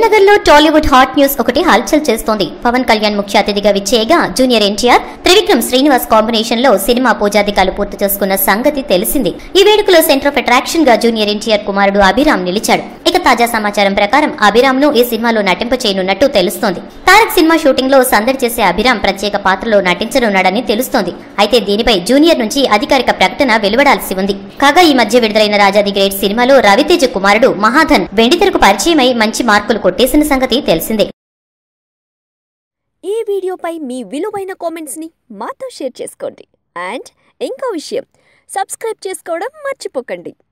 కరీంనగర్ లో Tollywood hot news ఒకటి హల్చల్ చేస్తోంది పవన్ కళ్యాణ్ ముఖ్య అతిథిగా విచ్చేయగా జూనియర్ ఎన్టీఆర్ త్రివిక్రమ్ శ్రీనివాస్ కాంబినేషన్ లో సినిమా పూజాధికాలు పూర్తి చేసుకున్న సంగతి తెలిసింది ఈ వేడుకలో సెంటర్ ఆఫ్ అట్రాక్షన్ గా జూనియర్ ఎన్టీఆర్ కుమారుడు అభిరామ్ నిలిచాడు ఇక తాజా సమాచారం ప్రకారం అభిరామ్ ను ఈ సినిమాలో నటింప చేయనున్నట్టు తెలుస్తోంది తారక్ సినిమా షూటింగ్ లో సందడి చేసే అభిరామ్ ప్రత్యేక పాత్రలో నటించనున్నాడని తెలుస్తోంది అయితే దీనిపై జూనియర్ నుంచి అధికారిక ప్రకటన వెలువడాల్సి ఉంది కాగా ఈ మధ్య విడుదలైన రాజాది గ్రేట్ సినిమాలో రవితేజ కుమారుడు మహాధన్ వెండితెరకు పరిచయమై మంచి మార్కులు కొట్టేసిన సంగతి తెలిసిందే ఈ వీడియోపై మీ విలువైన కామెంట్స్ని మాతో షేర్ చేసుకోండి అండ్ ఇంకో విషయం సబ్స్క్రైబ్ చేసుకోవడం మర్చిపోకండి